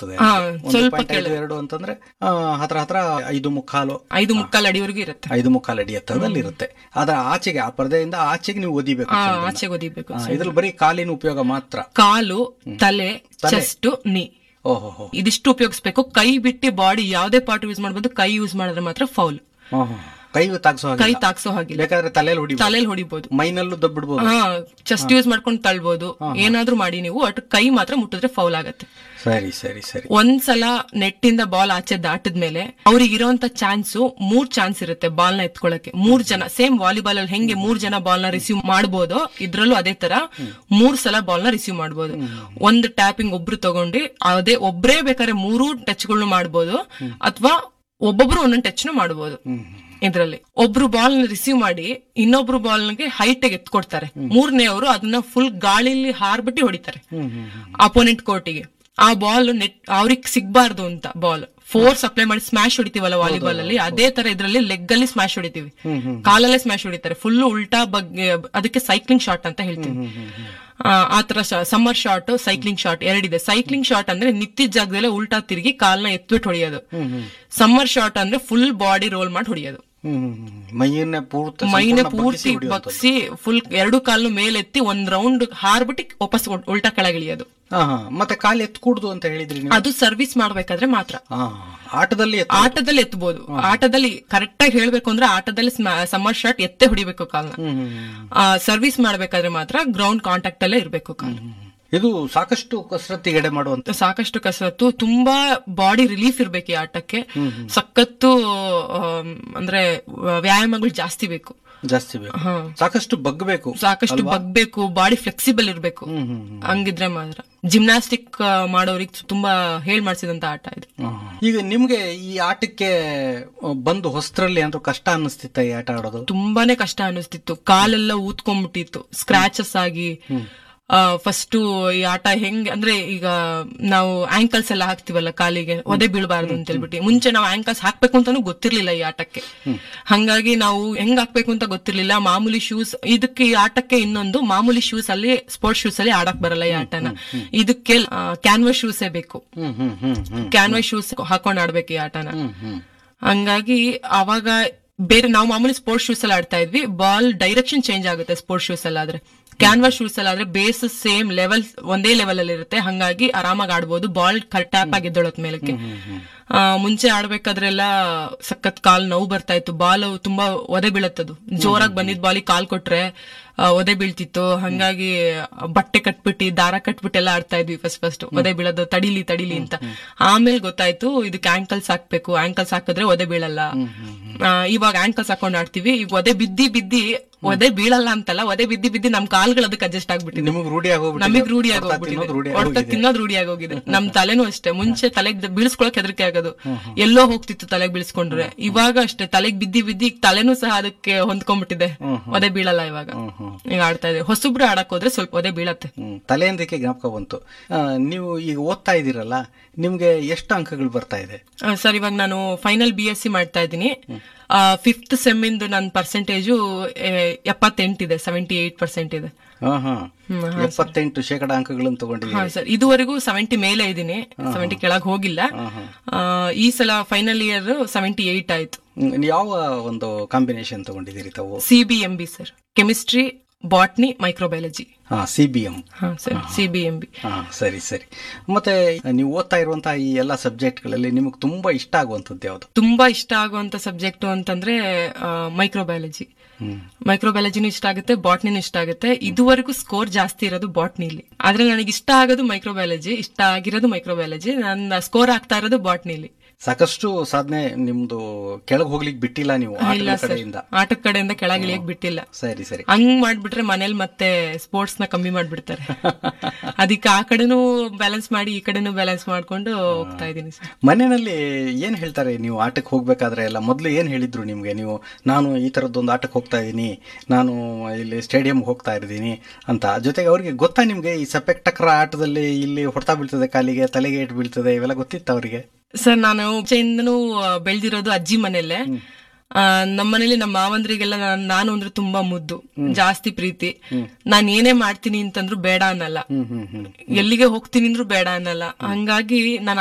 ಇರ್ತದೆ ಹಾ, ಒಂದು ಸ್ವಲ್ಪ point ಐದು ಎರಡು ಅಂತಂದ್ರೆ ಆ, ಹತ್ರ ಹತ್ರ ಐದು ಮುಕ್ಕಾಲು ಐದು ಮುಕ್ಕಾಲು ಅಡಿವರೆಗೂ ಇರುತ್ತೆ ಐದು ಮುಕ್ಕಾಲು ಅಡಿ ಎತ್ತರದಲ್ಲಿ ಇರುತ್ತೆ ಅದರ ಆಚೆಗೆ ಆ ಪರದೆಯಿಂದ ಆಚೆಗೆ ನೀವು ಓದಿಬೇಕು ಆ, ಆಚೆಗೆ ಒದಿಬೇಕು ಇದ್ರಲ್ಲಿ ಬರೀ ಕಾಲಿನ ಉಪಯೋಗ ಮಾತ್ರ ಕಾಲು ತಲೆ ಚೆಸ್ಟ್ ನೀ ಓಹೋ ಇದಿಷ್ಟು ಉಪಯೋಗಿಸ್ಬೇಕು ಕೈ ಬಿಟ್ಟು ಬಾಡಿ ಯಾವ್ದೇ ಪಾರ್ಟ್ ಯೂಸ್ ಮಾಡ್ಬೋದು ಕೈ ಯೂಸ್ ಮಾಡಿದ್ರೆ ಮಾತ್ರ ಫೌಲ್ ಕೈ ತಾಗ್ಸೋ ಹಾಗೆ ಕೈ ತಾಕ್ಸೋ ಹಾಗಿಲ್ಲ ಬೇಕಾದ್ರೆ ತಲೆಯಲ್ಲಿ ಹೊಡಿ ತಲೆಯಲ್ಲಿ ಹೊಡಿಬಹುದು ಮೈನಲ್ಲೂ ದಬ್ಬಿಡ್ಬೋದು ಹಾ ಚೆಸ್ಟ್ ಯೂಸ್ ಮಾಡ್ಕೊಂಡು ತಳ್ಬೋದು ಏನಾದ್ರೂ ಮಾಡಿ ನೀವು ಒಟ್ಟು ಕೈ ಮಾತ್ರ ಮುಟ್ಟಿದ್ರೆ ಫೌಲ್ ಆಗತ್ತೆ ಸರಿ ಸರಿ ಸರಿ ಒಂದ್ಸಲ ನೆಟ್ ಇಂದ ಬಾಲ್ ಆಚೆ ದಾಟಿದ್ಮೇಲೆ ಅವ್ರಿಗೆ ಇರೋಂತ ಚಾನ್ಸ್ ಮೂರ್ ಚಾನ್ಸ್ ಇರುತ್ತೆ ಬಾಲ್ ನ ಎತ್ಕೊಳ್ಳಕ್ಕೆ ಮೂರ್ ಜನ ಸೇಮ್ ವಾಲಿಬಾಲ್ ಅಲ್ಲಿ ಹೆಂಗೆ ಮೂರ್ ಜನ ಬಾಲ್ ನ ರಿಸೀವ್ ಮಾಡಬಹುದು ಇದ್ರಲ್ಲೂ ಅದೇ ತರ ಮೂರ್ ಸಲ ಬಾಲ್ ನ ರಿಸೀವ್ ಮಾಡಬಹುದು ಒಂದು ಟ್ಯಾಪಿಂಗ್ ಒಬ್ರು ತಗೊಂಡು ಅದೇ ಒಬ್ರೇ ಬೇಕಾದ್ರೆ ಮೂರು ಟಚ್ ಗಳನ್ನ ಮಾಡಬಹುದು ಅಥವಾ ಒಬ್ಬೊಬ್ರು ಒಂದೊಂದು ಟಚ್ ನು ಮಾಡಬಹುದು ಇದ್ರಲ್ಲಿ ಒಬ್ರು ಬಾಲ್ ರಿಸೀವ್ ಮಾಡಿ ಇನ್ನೊಬ್ರು ಬಾಲ್ ಗೆ ಹೈಟ್ ಎತ್ಕೊಡ್ತಾರೆ ಮೂರನೇ ಅವರು ಅದನ್ನ ಫುಲ್ ಗಾಳಿಲಿ ಹಾರ್ಬಿಟ್ಟು ಹೊಡಿತಾರೆ ಅಪೋನೆಂಟ್ ಕೋರ್ಟಿಗೆ ಆ ಬಾಲ್ ನೆಟ್ ಅವ್ರಿಗೆ ಸಿಗ್ಬಾರ್ದು ಅಂತ ಬಾಲ್ ಫೋರ್ಸ್ ಅಪ್ಲೈ ಮಾಡಿ ಸ್ಮ್ಯಾಶ್ ಹೊಡಿತೀವಲ್ಲ ವಾಲಿಬಾಲ್ ಅಲ್ಲಿ ಅದೇ ತರ ಇದ್ರಲ್ಲಿ ಲೆಗ್ ಅಲ್ಲಿ ಸ್ಮ್ಯಾಶ್ ಹೊಡಿತೀವಿ ಕಾಲಲ್ಲೇ ಸ್ಮ್ಯಾಶ್ ಹೊಡಿತಾರೆ ಫುಲ್ ಉಲ್ಟಾ ಬಗ್ಗೆ ಅದಕ್ಕೆ ಸೈಕ್ಲಿಂಗ್ ಶಾಟ್ ಅಂತ ಹೇಳ್ತೀವಿ ಆ, ಆ ತರ ಸಮ್ಮರ್ ಶಾಟ್ ಸೈಕ್ಲಿಂಗ್ ಶಾಟ್ ಎರಡಿದೆ ಸೈಕ್ಲಿಂಗ್ ಶಾಟ್ ಅಂದ್ರೆ ನಿಂತಿದ್ದ ಜಾಗದಲ್ಲೇ ಉಲ್ಟಾ ತಿರುಗಿ ಕಾಲ್ನ ಎತ್ಬಿಟ್ಟು ಹೊಡಿಯೋದು ಸಮ್ಮರ್ ಶಾಟ್ ಅಂದ್ರೆ ಫುಲ್ ಬಾಡಿ ರೋಲ್ ಮಾಡಿ ಹೊಡಿಯೋದು ಹ್ಮ್ ಹ್ಮ್, ಹ್ಮ್. ಮೈಯನ್ನೇ ಪೂರ್ತಿ ಮೈನೆ ಸಂಪೂರ್ಣ ಪೂರ್ತಿ ಬಗ್ಗಿಸಿ ಹೊಡೆಯುವಂಥದ್ದು. ಬಗ್ಸಿ ಫುಲ್ ಎರಡು ಕಾಲ್ನು ಮೇಲೆತ್ತಿ ಒಂದ್ ರೌಂಡ್ ಹಾರ್ಬಿಟ್ಟು ವಾಪಸ್ ಉಲ್- ಉಲ್ಟಾ ಕೆಳಗಿಳಿಯೋದು ಹಾ ಹಾ ಮತ್ತೆ ಕಾಲು ಎತ್ಕೂಡ್ದು ಅಂತ ಹೇಳಿದ್ರಿ ನೀವು ಅದು ಸರ್ವಿಸ್ ಮಾಡ್ಬೇಕಾದ್ರೆ ಮಾತ್ರ ಹಾ ಆಟದಲ್ಲಿ ಎತ್ತು ಆಟದಲ್ಲಿ ಎತ್ತಬಹುದು ಆಟದಲ್ಲಿ ಕರೆಕ್ಟ್ ಆಗಿ ಹೇಳ್ಬೇಕು ಅಂದ್ರೆ ಆಟದಲ್ಲಿ ಸಮ್ಮರ್ ಶಾಟ್ ಎತ್ತೆ ಹೊಡಿಬೇಕು ಕಾಲ್ನ ಹ್ಮ್, ಹ್ಮ್, ಹ್ಮ್. ಸರ್ವಿಸ್ ಮಾಡ್ಬೇಕಾದ್ರೆ ಮಾತ್ರ ಗ್ರೌಂಡ್ ಕಾಂಟ್ಯಾಕ್ಟ್ ಅಲ್ಲೇ ಇರ್ಬೇಕು ಕಾಲ್ ಇದು ಸಾಕಷ್ಟು ಕಸರತ್ತಿಗೆಡೆ ಮಾಡುವಂತ ಸಾಕಷ್ಟು ಕಸರತ್ತು ತುಂಬಾ ಬಾಡಿ ರಿಲೀಫ್ ಇರ್ಬೇಕು ಈ ಆಟಕ್ಕೆ ಸಖತ್ತು ಆಮ್, ಅಂದ್ರೆ ವ್ಯಾಯಾಮಗಳು ಜಾಸ್ತಿ ಬೇಕು ಜಾಸ್ತಿ ಬೇಕು ಹಾ. ಸಾಕಷ್ಟು ಬಗ್ಬೇಕು ಸಾಕಷ್ಟು ಬಗ್ಬೇಕು ಬಾಡಿ ಫ್ಲೆಕ್ಸಿಬಲ್ ಇರ್ಬೇಕು ಹಂಗಿದ್ರೆ ಮಾತ್ರ ಜಿಮ್ನಾಸ್ಟಿಕ್ ಮಾಡೋರಿಗೆ ತುಂಬಾ ಹೇಳ್ ಮಾಡ್ಸಿದಂತ ಆಟ ಇದು ಹಾ. ಈಗ ನಿಮ್ಗೆ ಈ ಆಟಕ್ಕೆ ಆ, ಬಂದು ಹೊಸದ್ರಲ್ಲಿ ಏನಾದ್ರು ಕಷ್ಟ ಅನ್ನಿಸ್ತಿತ್ತ ಈ ಆಟ ಆಡೋದು ತುಂಬಾನೇ ಕಷ್ಟ ಅನಿಸ್ತಿತ್ತು ಕಾಲೆಲ್ಲ ಊದ್ಕೊಂಡ್ಬಿಟ್ಟಿತ್ತು ಸ್ಕ್ರಾಚಸ್ ಆಗಿ ಫಸ್ಟ್ ಈ ಆಟ ಹೆಂಗ್ ಅಂದ್ರೆ ಈಗ ನಾವು ಆಂಕಲ್ಸ್ ಎಲ್ಲ ಹಾಕ್ತಿವಲ್ಲ ಕಾಲಿಗೆ ಒದೆ ಬೀಳಬಾರ್ದು ಅಂತ ಹೇಳ್ಬಿಟ್ಟು ಮುಂಚೆ ನಾವು ಆಂಕಲ್ಸ್ ಹಾಕ್ಬೇಕು ಅಂತಾನು ಗೊತ್ತಿರ್ಲಿಲ್ಲ ಈ ಆಟಕ್ಕೆ ಹಂಗಾಗಿ ನಾವು ಹೆಂಗ್ ಹಾಕ್ಬೇಕು ಅಂತ ಗೊತ್ತಿರ್ಲಿಲ್ಲ ಮಾಮೂಲಿ ಶೂಸ್ ಇದಕ್ಕೆ ಈ ಆಟಕ್ಕೆ ಇನ್ನೊಂದು ಮಾಮೂಲಿ ಶೂಸ್ ಅಲ್ಲಿ ಸ್ಪೋರ್ಟ್ಸ್ ಶೂಸ್ ಅಲ್ಲಿ ಆಡಕ್ ಬರಲ್ಲ ಈ ಆಟನ ಇದಕ್ಕೆ ಕ್ಯಾನ್ವಸ್ ಶೂಸೇ ಬೇಕು ಹ್ಮ್ ಹ್ಮ್ ಹ್ಮ್ ಹ್ಮ್ ಕ್ಯಾನ್ವಸ್ ಶೂಸ್ ಹಾಕೊಂಡ್ ಆಡ್ಬೇಕು ಈ ಆಟನ ಹ್ಮ್ ಹ್ಮ್ ಹಂಗಾಗಿ ಅವಾಗ ಬೇರೆ ನಾವು ಮಾಮೂಲಿ ಸ್ಪೋರ್ಟ್ಸ್ ಶೂಸ್ ಅಲ್ಲಿ ಆಡ್ತಾ ಇದ್ವಿ ಬಾಲ್ ಡೈರೆಕ್ಷನ್ ಚೇಂಜ್ ಆಗುತ್ತೆ ಸ್ಪೋರ್ಟ್ಸ್ ಶೂಸ್ ಅಲ್ಲಿ ಆದ್ರೆ ಕ್ಯಾನ್ವಾಸ್ ಶೂಸ್ ಅಲ್ಲಿ ಆದ್ರೆ ಬೇಸ್ ಸೇಮ್ ಲೆವೆಲ್ ಒಂದೇ ಲೆವೆಲ್ ಅಲ್ಲಿ ಇರುತ್ತೆ ಹಂಗಾಗಿ ಆರಾಮಾಗಿ ಆಡ್ಬೋದು ಬಾಲ್ ಟ್ಯಾಪ್ ಆಗಿ ಎದ್ದೊಳತ್ ಮೇಲಕ್ಕೆ ಆ, ಮುಂಚೆ ಆಡ್ಬೇಕಾದ್ರೆಲ್ಲ ಸಖತ್ ಕಾಲ್ ನೋವು ಬರ್ತಾ ಇತ್ತು ಬಾಲ್ ತುಂಬಾ ಒದೆ ಬೀಳತ್ತದು ಜೋರಾಗಿ ಬಂದಿದ್ ಬಾಲಿಗೆ ಕಾಲ್ ಕೊಟ್ರೆ ಆ, ಒದೆ ಬೀಳ್ತಿತ್ತು ಹಂಗಾಗಿ ಬಟ್ಟೆ ಕಟ್ಬಿಟ್ಟು ದಾರ ಕಟ್ಬಿಟ್ಟು ಎಲ್ಲ ಆಡ್ತಾ ಇದ್ವಿ ಫಸ್ಟ್ ಫಸ್ಟ್ ಒದೆ ಬೀಳೋದು ತಡಿಲಿ ತಡಿಲಿ ಅಂತ ಆಮೇಲೆ ಗೊತ್ತಾಯ್ತು ಇದಕ್ಕೆ ಆಂಕಲ್ಸ್ ಹಾಕ್ಬೇಕು ಆಂಕಲ್ಸ್ ಹಾಕಿದ್ರೆ ಒದೆ ಬೀಳಲ್ಲ ಆ, ಇವಾಗ ಆಂಕಲ್ಸ್ ಹಾಕೊಂಡ್ ಆಡ್ತೀವಿ ಈಗ ಒದೆ ಬಿದ್ದಿ ಬಿದ್ದಿ ಒದೆ ಬೀಳಲ್ಲ ಅಂತಲ್ಲ ಒದೆ ಬಿದ್ದಿ ಬಿದ್ದಿ ನಮ್ ಕಾಲ್ಗಳು ಅದಕ್ಕೆ ಅಡ್ಜಸ್ಟ್ ಆಗ್ಬಿಟ್ಟಿದೆ ನಿಮಗ್ ರೂಢಿ ಆಗೋಗ್ಬಿಟ್ಟಿದೆ. ನಮಗ್ ರೂಢಿ ಹೊಡ್ತ ತಿನ್ನೋದು ರೂಢಿ ಆಗೋಗ್ಬಿಟ್ಟಿದೆ ಹೊಡ್ತ ಆಗೋಗಿದೆ. ತಿನ್ನೋದು ರೂಢಿ ಆಗೋಗಿದೆ ನಮ್ ತಲೆನೂ ಅಷ್ಟೇ ಮುಂಚೆ ತಲೆಗ್ ಬೀಳ್ಸ್ಕೊಳಕ್ ಹೆದರಿಕೆ ಆಗೋದು ಎಲ್ಲೋ ಹೋಗ್ತಿತ್ತು ತಲೆಗ್ ಬೀಳ್ಸ್ಕೊಂಡ್ರೆ ಇವಾಗ ಅಷ್ಟೇ ತಲೆಗ್ ಬಿದ್ದಿ ಬಿದ್ದಿ ಈಗ ತಲೆನೂ ಸಹ ಅದಕ್ಕೆ ಹೊಂದ್ಕೊಂಡ್ಬಿಟ್ಟಿದೆ ಒದೆ ಬೀಳಲ್ಲ ಇವಾಗ ಈಗ ಆಡ್ತಾ ಇದೆ ಹೊಸಬ್ರು ಆಡಕ್ ಹೋದ್ರೆ ಸ್ವಲ್ಪ ಒದೆ ಬೀಳತ್ತೆ ಹ್ಮ್ ತಲೆಯಿಂದಕ್ಕೆ ಜ್ಞಾಪಕ ಬಂತು ಆ, ನೀವು ಈಗ ಓದ್ತಾ ಇದ್ದೀರಲ್ಲ ನಿಮ್ಗೆ ಎಷ್ಟು ಅಂಕಗಳು ಬರ್ತಾ ಇದೆ ಸರ್ ಇವಾಗ ನಾನು ಫೈನಲ್ ಬಿ ಎಸ್ ಸಿ ಮಾಡ್ತಾ ಇದ್ದೀನಿ ಫಿಫ್ತ್ ಸೆಮ್ ಇಂದು ನನ್ನ ಪರ್ಸೆಂಟೇಜು ಎಪ್ಪತ್ತೆಂಟಿದೆ ಸೆವೆಂಟಿ ಏಟ್ ಪರ್ಸೆಂಟ್ ಇದೆ ಹಾ ಹಾ ಎಪ್ಪತ್ತೆಂಟು ಶೇಕಡ ಅಂಕಗಳನ್ನು ತಗೊಂಡಿದ್ದೀರಿ ಹಾ ಸರ್ ಇದುವರೆಗೂ ಸೆವೆಂಟಿ ಮೇಲೆ ಇದ್ದೀನಿ ಸೆವೆಂಟಿ ಕೆಳಗೆ ಹೋಗಿಲ್ಲ ಆ, ಈ ಸಲ ಫೈನಲ್ ಇಯರ್ ಸೆವೆಂಟಿ ಏಟ್ ಆಯ್ತು ಹ್ಮ್, ಯಾವ ಒಂದು ಕಾಂಬಿನೇಷನ್ ತಗೊಂಡಿದ್ದೀರಿ ತಾವು C B M B sir chemistry botany microbiology ಹಾ ಸಿ ಬಿ ಎಂ ಹಾ sir C B M B ಹಾ ಸರಿ ಸರಿ ಮತ್ತೆ ನೀವು ಓದ್ತಾ ಇರುವಂತಹ ಈ ಎಲ್ಲ ಸಬ್ಜೆಕ್ಟ್ಗಳಲ್ಲಿ ನಿಮಗೆ ತುಂಬಾ ಇಷ್ಟ ಆಗುವಂಥದ್ದು ಯಾವುದು ತುಂಬಾ ಇಷ್ಟ ಆಗುವಂತ ಸಬ್ಜೆಕ್ಟ್ ಅಂತಂದ್ರೆ ಮೈಕ್ರೋಬಯಾಲಜಿ ಮೈಕ್ರೋಬಯಾಲಜಿನೂ ಇಷ್ಟ ಆಗುತ್ತೆ ಬಾಟ್ನಿನೂ ಇಷ್ಟ ಆಗುತ್ತೆ ಇದುವರೆಗೂ ಸ್ಕೋರ್ ಜಾಸ್ತಿ ಇರೋದು ಬಾಟ್ನಿಲಿ ಆದ್ರೆ ನನಗೆ ಇಷ್ಟ ಆಗೋದು ಮೈಕ್ರೋಬಯಾಲಜಿ ಇಷ್ಟ ಆಗಿರೋದು ಮೈಕ್ರೋಬಯಾಲಜಿ ನನ್ನ ಸ್ಕೋರ್ ಆಗ್ತಾ ಇರೋದು ಬಾಟ್ನಿಲಿ ಸಾಕಷ್ಟು ಸಾಧನೆ ನಿಮ್ದು ಕೆಳಗೆ ಹೋಗ್ಲಿಕ್ಕೆ ಬಿಟ್ಟಿಲ್ಲ ನೀವು ಇಲ್ಲ ಆಟದ ಸರ್ ಕಡೆಯಿಂದ ಆಟದ ಕಡೆಯಿಂದ ಕೆಳಗಿಳಿಯಕ್ ಬಿಟ್ಟಿಲ್ಲ ಸರಿ ಸರಿ ಹಂಗ್ ಮಾಡ್ಬಿಟ್ರೆ ಮನೇಲಿ ಮತ್ತೆ ಸ್ಪೋರ್ಟ್ಸ್ ನ ಕಮ್ಮಿ ಮಾಡ್ಬಿಡ್ತಾರೆ ಅದಕ್ಕೆ ಆ ಕಡೆನೂ ಬ್ಯಾಲೆನ್ಸ್ ಮಾಡಿ ಈ ಕಡೆನೂ ಬ್ಯಾಲೆನ್ಸ್ ಮಾಡ್ಕೊಂಡು ಹೋಗ್ತಾ ಇದೀನಿ ಸರ್ ಮನೆಯಲ್ಲಿ ಏನ್ ಹೇಳ್ತಾರೆ ನೀವು ಆಟಕ್ಕೆ ಹೋಗ್ಬೇಕಾದ್ರೆ ಎಲ್ಲ ಮೊದಲು ಏನ್ ಹೇಳಿದ್ರು ನಿಮ್ಗೆ ನೀವು ನಾನು ಈ ತರದ್ದೊಂದು ಆಟಕ್ಕೆ ಹೋಗ್ತಾ ಇದ್ದೀನಿ ನಾನು ಇಲ್ಲಿ ಸ್ಟೇಡಿಯಂ ಹೋಗ್ತಾ ಇದ್ದೀನಿ ಅಂತ ಜೊತೆಗೆ ಅವ್ರಿಗೆ ಗೊತ್ತಾ ನಿಮ್ಗೆ ಈ ಸಪೆಕ್ ಟಕ್ರ ಆಟದಲ್ಲಿ ಇಲ್ಲಿ ಹೊಡ್ತಾ ಬೀಳ್ತದೆ ಕಾಲಿಗೆ ತಲೆಗೆ ಏಟ್ ಬೀಳ್ತದೆ ಇವೆಲ್ಲ ಗೊತ್ತಿತ್ತ ಅವರಿಗೆ ಸರ್ ನಾನು ಮುಂಚೆಯಿಂದನೂ ಬೆಳೆದಿರೋದು ಅಜ್ಜಿ ಮನೆಯಲ್ಲೇ ಆ, ನಮ್ಮ ಮನೇಲಿ ನಮ್ಮ ಮಾವಂದ್ರಿಗೆಲ್ಲ ನಾನ್- ನಾನು ಅಂದ್ರೆ ತುಂಬಾ ಮುದ್ದು ಜಾಸ್ತಿ ಪ್ರೀತಿ ನಾನ್ ಏನೇ ಮಾಡ್ತೀನಿ ಅಂತಂದ್ರು ಬೇಡ ಅನ್ನಲ್ಲ ಹ್ಮ್ ಹ್ಮ್ ಹ್ಮ್ ಎಲ್ಲಿಗೆ ಹೋಗ್ತೀನಿ ಅಂದ್ರೂ ಬೇಡ ಅನ್ನಲ್ಲ ಹಂಗಾಗಿ ನಾನು